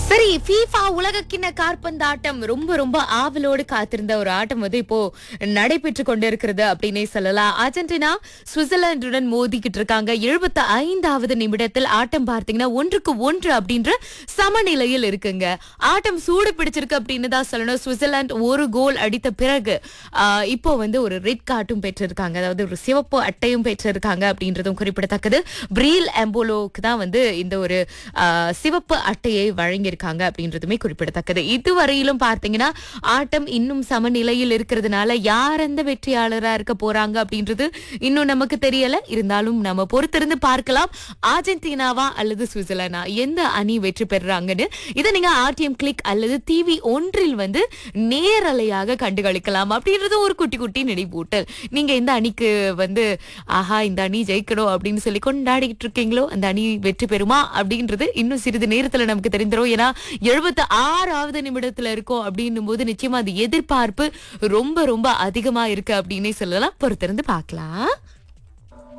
சரி ஃபீஃபா உலகக்கிண்ண காற்பந்தாட்டம் ரொம்ப ரொம்ப ஆவலோடு காத்திருந்த ஒரு ஆட்டம் வந்து இப்போ நடைபெற்று கொண்டிருக்கிறது அப்படின்னே சொல்லலாம் அர்ஜென்டினா சுவிட்சர்லாந்துடன் மோதிக்கிட்டு இருக்காங்க எழுபத்தி ஐந்தாவது நிமிடத்தில் ஆட்டம் பார்த்தீங்கன்னா ஒன்றுக்கு ஒன்று அப்படின்ற சமநிலையில் இருக்குங்க ஆட்டம் சூடு பிடிச்சிருக்கு அப்படின்னு தான் சொல்லணும் சுவிட்சர்லாந்து ஒரு கோல் அடித்த பிறகு ஆஹ், இப்போ வந்து ஒரு ரெட் கார்டும் பெற்றிருக்காங்க அதாவது ஒரு சிவப்பு அட்டையும் பெற்றிருக்காங்க அப்படின்றதும் குறிப்பிடத்தக்கது பிரீல் எம்போலோக்கு தான் வந்து இந்த ஒரு ஆஹ், சிவப்பு அட்டையை வழங்கியிருக்காங்க அப்படின்றதுமே குறிப்பிடத்தக்கது இதுவரையிலும் பார்த்தீங்கன்னா ஆட்டம் இன்னும் சமநிலையில் இருக்கிறதுனால யார் அந்த வெற்றியாளரா இருக்க போறாங்க அப்படின்றது இன்னும் நமக்கு தெரியல இருந்தாலும் நம்ம பொறுத்திருந்து பார்க்கலாம் அர்ஜென்டினாவா அல்லது சுவிட்சர்லாண்டா எந்த அணி வெற்றி பெறுறாங்கன்னு இதை நீங்க ஆர்டிஎம் கிளிக் அல்லது டிவி ஒன்றில் வந்து நேரலையாக கண்டுகளிக்கலாம் அப்படின்றது ஒரு குட்டி குட்டி நினைவூட்டல் நீங்க எந்த அணிக்கு வந்து ஆஹா இந்த அணி ஜெயிக்கணும் அப்படின்னு சொல்லி கொண்டாடிட்டு இருக்கீங்களோ அந்த அணி வெற்றி பெறுமா அப்படின்றது இன்னும் சிறிது நேரத்துல நமக்கு தெரிந்துரும் ஏன்னா எழுபத்தி ஆறாவது நிமிடத்துல இருக்கோம் அப்படின்னும் போது நிச்சயமா அது எதிர்பார்ப்பு ரொம்ப ரொம்ப அதிகமா இருக்கு அப்படின்னே சொல்லலாம் பொறுத்திருந்து பார்க்கலாம்